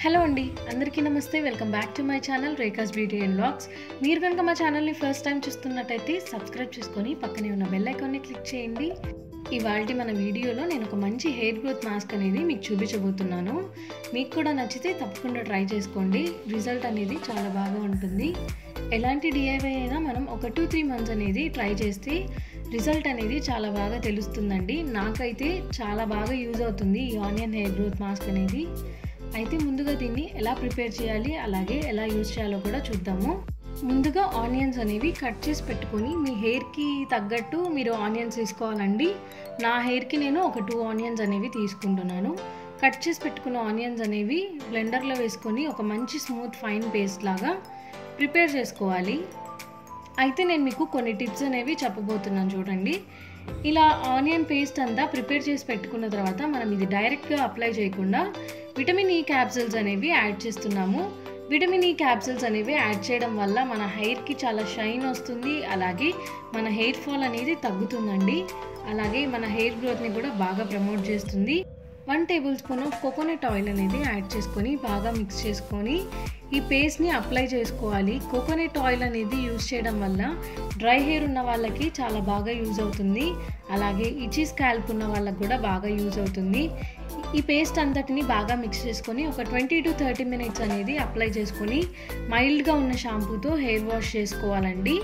hello అండి అందరికీ నమస్తే welcome back to my channel Rekha's beauty and blogs మీరు కనుక మా ఛానల్ని ఫస్ట్ టైం చూస్తున్నట్టయితే సబ్స్క్రైబ్ చేసుకొని పక్కనే ఉన్న బెల్ ఐకాన్ని క్లిక్ చేయండి ఇవాళ మన వీడియోలో నేను ఒక మంచి హెయిర్ గ్రోత్ మాస్క్ అనేది మీకు చూపించబోతున్నాను మీకు కూడా నచ్చితే తప్పకుండా ట్రై చేసుకోండి రిజల్ట్ అనేది చాలా బాగా ఉంటుంది ఎలాంటి డిఐవై అయినా మనం ఒక టూ త్రీ మంత్స్ అనేది ట్రై చేస్తే రిజల్ట్ అనేది చాలా బాగా తెలుస్తుందండి నాకైతే చాలా బాగా యూజ్ అవుతుంది ఈ ఆనియన్ హెయిర్ గ్రోత్ మాస్క్ అనేది అయితే ముందుగా దీన్ని ఎలా ప్రిపేర్ చేయాలి అలాగే ఎలా యూజ్ చేయాలో కూడా చూద్దాము ముందుగా ఆనియన్స్ అనేవి కట్ చేసి పెట్టుకొని మీ హెయిర్కి తగ్గట్టు మీరు ఆనియన్స్ తీసుకోవాలండి నా హెయిర్కి నేను ఒక టూ ఆనియన్స్ అనేవి తీసుకుంటున్నాను కట్ చేసి పెట్టుకున్న ఆనియన్స్ అనేవి బ్లెండర్లో వేసుకొని ఒక మంచి స్మూత్ ఫైన్ పేస్ట్ లాగా ప్రిపేర్ చేసుకోవాలి అయితే నేను మీకు కొన్ని టిప్స్ అనేవి చెప్పబోతున్నాను చూడండి ఇలా ఆనియన్ పేస్ట్ అంతా ప్రిపేర్ చేసి పెట్టుకున్న తర్వాత మనం ఇది డైరెక్ట్గా అప్లై చేయకుండా విటమిన్ ఈ క్యాప్సిల్స్ అనేవి యాడ్ చేస్తున్నాము విటమిన్ ఈ క్యాప్సిల్స్ అనేవి యాడ్ చేయడం వల్ల మన హెయిర్కి చాలా షైన్ వస్తుంది అలాగే మన హెయిర్ ఫాల్ అనేది తగ్గుతుందండి అలాగే మన హెయిర్ గ్రోత్ని కూడా బాగా ప్రమోట్ చేస్తుంది one tablespoon of coconut oil అనేది యాడ్ చేసుకొని బాగా మిక్స్ చేసుకొని ఈ పేస్ట్ని అప్లై చేసుకోవాలి కోకోనట్ ఆయిల్ అనేది యూజ్ చేయడం వల్ల డ్రై హెయిర్ ఉన్న వాళ్ళకి చాలా బాగా యూజ్ అవుతుంది అలాగే ఇచీ స్కాల్ప్ ఉన్న వాళ్ళకి కూడా బాగా యూజ్ అవుతుంది ఈ పేస్ట్ అంతటిని బాగా మిక్స్ చేసుకొని ఒక ట్వంటీ టు థర్టీ మినిట్స్ అనేది అప్లై చేసుకొని మైల్డ్గా ఉన్న షాంపూతో హెయిర్ వాష్ చేసుకోవాలండి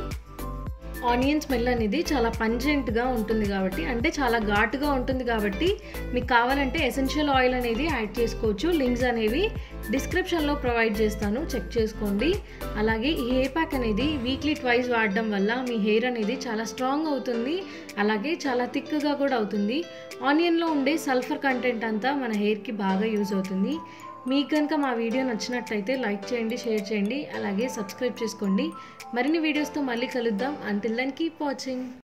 ఆనియన్ స్మెల్ అనేది చాలా పంజెంట్గా ఉంటుంది కాబట్టి అంటే చాలా ఘాటుగా ఉంటుంది కాబట్టి మీకు కావాలంటే ఎసెన్షియల్ ఆయిల్ అనేది యాడ్ చేసుకోవచ్చు లింక్స్ అనేవి డిస్క్రిప్షన్లో ప్రొవైడ్ చేస్తాను చెక్ చేసుకోండి అలాగే ఈ హెయిర్ ప్యాక్ అనేది వీక్లీ ట్వైస్ వాడడం వల్ల మీ హెయిర్ అనేది చాలా స్ట్రాంగ్ అవుతుంది అలాగే చాలా థిక్గా కూడా అవుతుంది ఆనియన్లో ఉండే సల్ఫర్ కంటెంట్ అంతా మన హెయిర్కి బాగా యూజ్ అవుతుంది మీకు కనుక మా వీడియో నచ్చినట్లయితే లైక్ చేయండి షేర్ చేయండి అలాగే సబ్స్క్రైబ్ చేసుకోండి మరిన్ని వీడియోస్తో మళ్ళీ కలుద్దాం అంటిల్ దెన్ కీప్ వాచింగ్